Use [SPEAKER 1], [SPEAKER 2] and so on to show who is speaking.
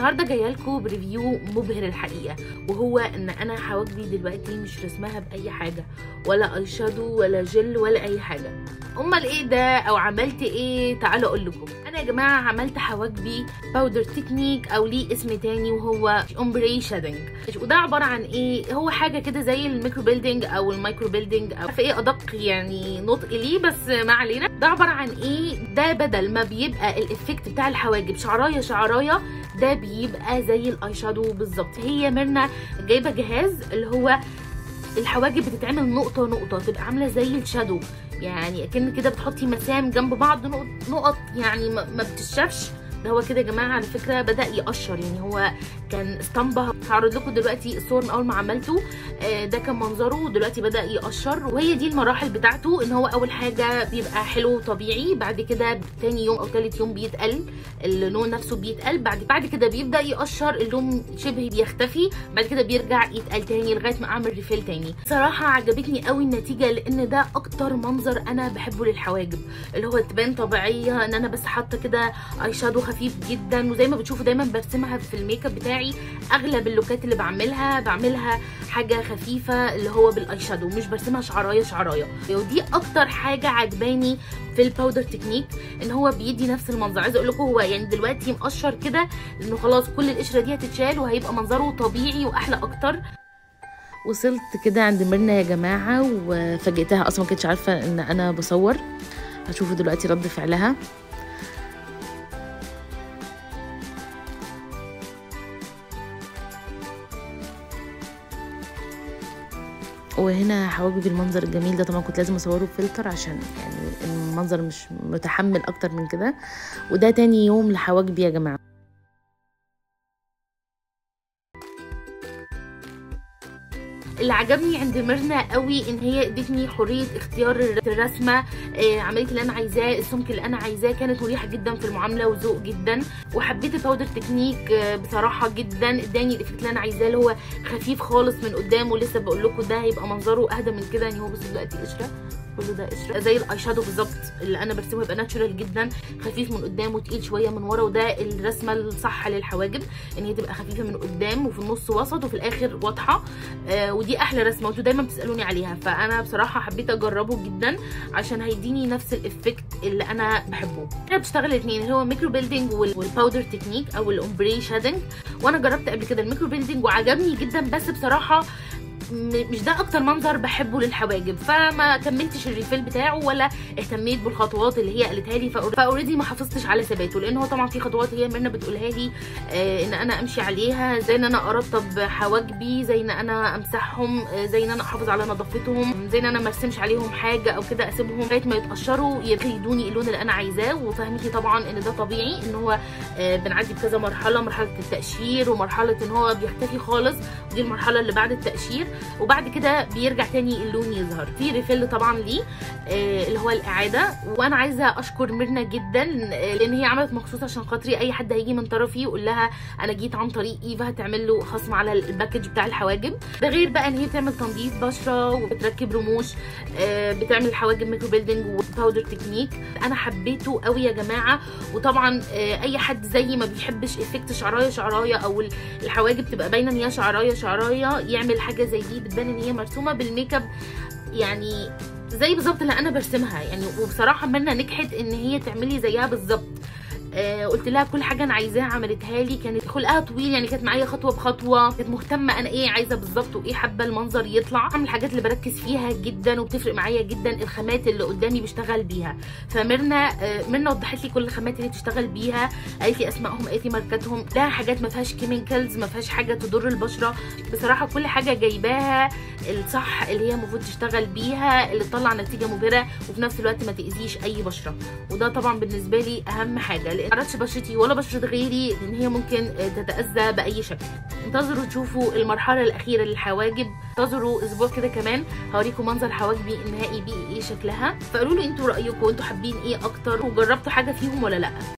[SPEAKER 1] النهارده جايه لكم بريفيو مبهر الحقيقه وهو ان انا حواجبي دلوقتي مش رسمها باي حاجه ولا اي شادو ولا جل ولا اي حاجه امال ايه ده او عملت ايه تعالوا اقول لكم انا يا جماعه عملت حواجبي باودر تكنيك او ليه اسم تاني وهو اومبري شادنج وده عباره عن ايه هو حاجه كده زي الميكرو بيلدينج او المايكرو بيلدينج او عارفه ايه ادق يعني نطق ليه بس ما علينا ده عباره عن ايه ده بدل ما بيبقى الافكت بتاع الحواجب شعرايه شعرايه ده بيبقى زي الاي شادو بالظبط هي ميرنا جايبه جهاز اللي هو الحواجب بتتعمل نقطه نقطه تبقى عامله زي الشادو يعني اكن كده بتحطي مسام جنب بعض نقط, نقط يعني ما بتشافش ده هو كده يا جماعه على فكره بدا يقشر يعني هو كان اسطمبه هعرض لكم دلوقتي الصور من اول ما عملته آه ده كان منظره ودلوقتي بدا يقشر وهي دي المراحل بتاعته ان هو اول حاجه بيبقى حلو طبيعي بعد كده تاني يوم او تالت يوم بيتقل اللون نفسه بيتقل بعد بعد كده بيبدا يقشر اللون شبه بيختفي بعد كده بيرجع يتقل تاني لغايه ما اعمل ريفيل تاني صراحه عجبتني قوي النتيجه لان ده اكتر منظر انا بحبه للحواجب اللي هو تبان طبيعيه ان انا بس حاطه كده اي شادو خفيف جدا وزي ما بتشوفوا دايما برسمها في الميك اب بتاعي اغلب اللوكات اللي بعملها بعملها حاجه خفيفه اللي هو بالاي شادو مش برسمها شعرايه شعرايه ودي اكتر حاجه عجباني في الباودر تكنيك ان هو بيدي نفس المنظر عايزه اقول لكم هو يعني دلوقتي مقشر كده انه خلاص كل القشره دي هتتشال وهيبقى منظره طبيعي واحلى اكتر وصلت كده عند ميرنا يا جماعه وفاجئتها اصلا ما كنتش عارفه ان انا بصور هشوفوا دلوقتي رد فعلها وهنا حواجبي بالمنظر الجميل ده طبعا كنت لازم اصوره بفلتر عشان يعني المنظر مش متحمل اكتر من كده وده تاني يوم لحواجبي يا جماعه اللي عجبني عند ميرنا قوي ان هي ادتني حريه اختيار الرسمه آه عملت اللي انا عايزاه السمك اللي انا عايزاه كانت مريحه جدا في المعامله وذوق جدا وحبيت الباودر تكنيك آه بصراحه جدا اداني الافكت اللي انا عايزاه اللي هو خفيف خالص من قدام ولسه بقول لكم ده هيبقى منظره اهدى من كده يعني هو بصوا دلوقتي قشره كله ده قشره زي الاي شادو بالظبط اللي انا برسمه يبقى ناتشورال جدا خفيف من قدام وتقيل شويه من ورا وده الرسمه الصح للحواجب ان هي تبقى خفيفه من قدام وفي النص وسط وفي الاخر واضحه آه ودي احلى رسمه وانتوا دايما بتسالوني عليها فانا بصراحه حبيت اجربه جدا عشان هيديني نفس الافكت اللي انا بحبه انا بتشتغل الاثنين اللي هو ميكرو بيلدينج والباودر تكنيك او الاومبري شادنج وانا جربت قبل كده الميكرو بيلدينج وعجبني جدا بس بصراحه مش ده اكتر منظر بحبه للحواجب فما كملتش الريفيل بتاعه ولا اهتميت بالخطوات اللي هي قالتها لي فاوريدي ما حافظتش على ثباته لان هو طبعا في خطوات هي ميرنا بتقولها لي آه ان انا امشي عليها زي ان انا ارطب حواجبي زي ان انا امسحهم آه زي ان انا احافظ على نظافتهم زي ان انا ما ارسمش عليهم حاجه او كده اسيبهم لغايه ما يتقشروا يدوني اللون اللي انا عايزاه وفهمتي طبعا ان ده طبيعي ان هو آه بنعدي بكذا مرحله مرحله التقشير ومرحله ان هو بيختفي خالص ودي المرحله اللي بعد التقشير وبعد كده بيرجع تاني اللون يظهر في ريفيل طبعا ليه آه اللي هو الاعاده وانا عايزه اشكر ميرنا جدا لان هي عملت مخصوص عشان خاطري اي حد هيجي من طرفي يقول لها انا جيت عن طريق ايفا هتعمل له خصم على الباكج بتاع الحواجب ده غير بقى ان هي بتعمل تنظيف بشره وبتركب رموش آه بتعمل حواجب ميكرو بيلدينج وباودر تكنيك انا حبيته قوي يا جماعه وطبعا آه اي حد زي ما بيحبش افكت شعرايه شعرايه او الحواجب تبقى باينه ان هي شعرايه شعرايه يعمل حاجه زي دي بتبان ان هي مرسومه بالميك اب يعني زي بالظبط اللي انا برسمها يعني وبصراحه منا نجحت ان هي تعملي زيها بالظبط آه قلت لها كل حاجه انا عايزاها عملتها لي كانت خلقها طويل يعني كانت معايا خطوه بخطوه كانت مهتمه انا ايه عايزه بالظبط وايه حابه المنظر يطلع من الحاجات اللي بركز فيها جدا وبتفرق معايا جدا الخامات اللي قدامي بشتغل بيها فمرنا آه مرنا وضحت لي كل الخامات اللي بتشتغل بيها قالت لي اسمائهم قالت لي ماركاتهم لها حاجات ما فيهاش كيميكالز ما فيهاش حاجه تضر البشره بصراحه كل حاجه جايباها الصح اللي هي المفروض تشتغل بيها اللي تطلع نتيجه مبهره وفي نفس الوقت ما تاذيش اي بشره وده طبعا بالنسبه لي اهم حاجه لان معرضش بشرتي ولا بشره غيري ان هي ممكن تتاذى باي شكل انتظروا تشوفوا المرحله الاخيره للحواجب انتظروا اسبوع كده كمان هوريكم منظر حواجبي النهائي بيه ايه شكلها فقولوا لي انتوا رايكم انتوا حابين ايه اكتر وجربتوا حاجه فيهم ولا لا